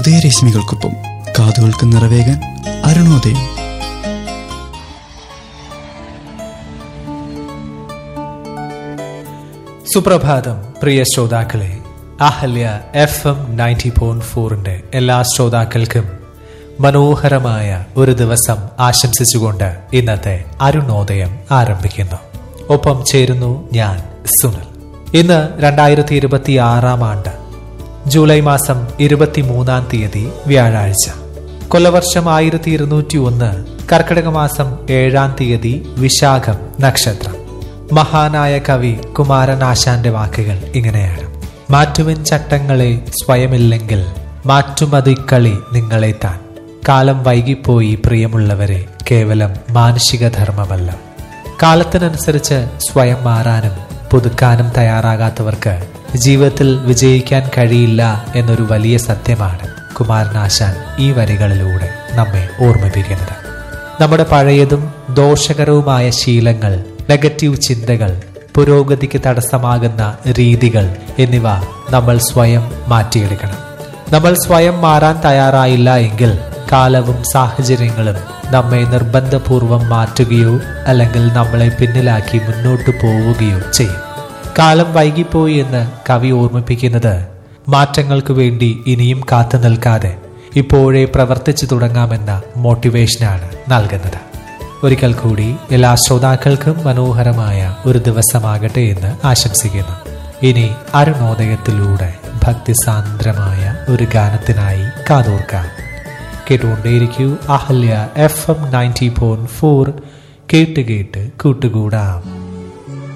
ഉദയരശ്മികൾക്കൊപ്പം കാതുകൾക്ക് നിറവേകാൻ അരുണോദയം സുപ്രഭാതം പ്രിയ ശ്രോതാക്കളെ Ahalya F M ninety point ഫോറിന്റെ എല്ലാ ശ്രോതാക്കൾക്കും മനോഹരമായ ഒരു ദിവസം ആശംസിച്ചുകൊണ്ട് ഇന്നത്തെ അരുണോദയം ആരംഭിക്കുന്നു ഒപ്പം ചേരുന്നു ഞാൻ സുനിൽ ഇന്ന് രണ്ടായിരത്തി ഇരുപത്തി ആറാം ആണ്ട് ജൂലൈ മാസം ഇരുപത്തിമൂന്നാം തീയതി വ്യാഴാഴ്ച കൊല്ലവർഷം ആയിരത്തി ഇരുന്നൂറ്റി ഒന്ന് കർക്കിടക മാസം ഏഴാം തീയതി വിശാഖം നക്ഷത്രം മഹാനായ കവി കുമാരനാശാന്റെ വാക്കുകൾ ഇങ്ങനെയാണ് മാറ്റുവിൻ ചട്ടങ്ങളെ സ്വയമില്ലെങ്കിൽ മാറ്റുമതിക്കളി നിങ്ങളെ താൻ കാലം വൈകിപ്പോയി പ്രിയമുള്ളവരെ കേവലം മാനുഷിക ധർമ്മമല്ല കാലത്തിനനുസരിച്ച് സ്വയം മാറാനും പുതുക്കാനും തയ്യാറാകാത്തവർക്ക് ജീവിതത്തിൽ വിജയിക്കാൻ കഴിയില്ല എന്നൊരു വലിയ സത്യമാണ് കുമാരനാശാൻ ഈ വരികളിലൂടെ നമ്മെ ഓർമ്മിപ്പിക്കുന്നത് നമ്മുടെ പഴയതും ദോഷകരവുമായ ശീലങ്ങൾ നെഗറ്റീവ് ചിന്തകൾ പുരോഗതിക്ക് തടസ്സമാകുന്ന രീതികൾ എന്നിവ നമ്മൾ സ്വയം മാറ്റിയെടുക്കണം നമ്മൾ സ്വയം മാറാൻ തയ്യാറായില്ല എങ്കിൽ കാലവും സാഹചര്യങ്ങളും നമ്മെ നിർബന്ധപൂർവം മാറ്റുകയോ അല്ലെങ്കിൽ നമ്മളെ പിന്നിലാക്കി മുന്നോട്ടു പോവുകയോ ചെയ്യും കാലം വൈകിപ്പോയി എന്ന് കവി ഓർമ്മിപ്പിക്കുന്നത് മാറ്റങ്ങൾക്ക് വേണ്ടി ഇനിയും കാത്തു നിൽക്കാതെ ഇപ്പോഴേ പ്രവർത്തിച്ചു തുടങ്ങാമെന്ന മോട്ടിവേഷനാണ് നൽകുന്നത് ഒരിക്കൽ കൂടി എല്ലാ ശ്രോതാക്കൾക്കും മനോഹരമായ ഒരു ദിവസമാകട്ടെ എന്ന് ആശംസിക്കുന്നു ഇനി അരുണോദയത്തിലൂടെ ഭക്തിസാന്ദ്രമായ ഒരു ഗാനത്തിനായി കാതോർക്കാം കേട്ടുകൊണ്ടേയിരിക്കൂ Ahalya F M ninety point four കേട്ട് കേട്ട് കൂട്ടുകൂടാം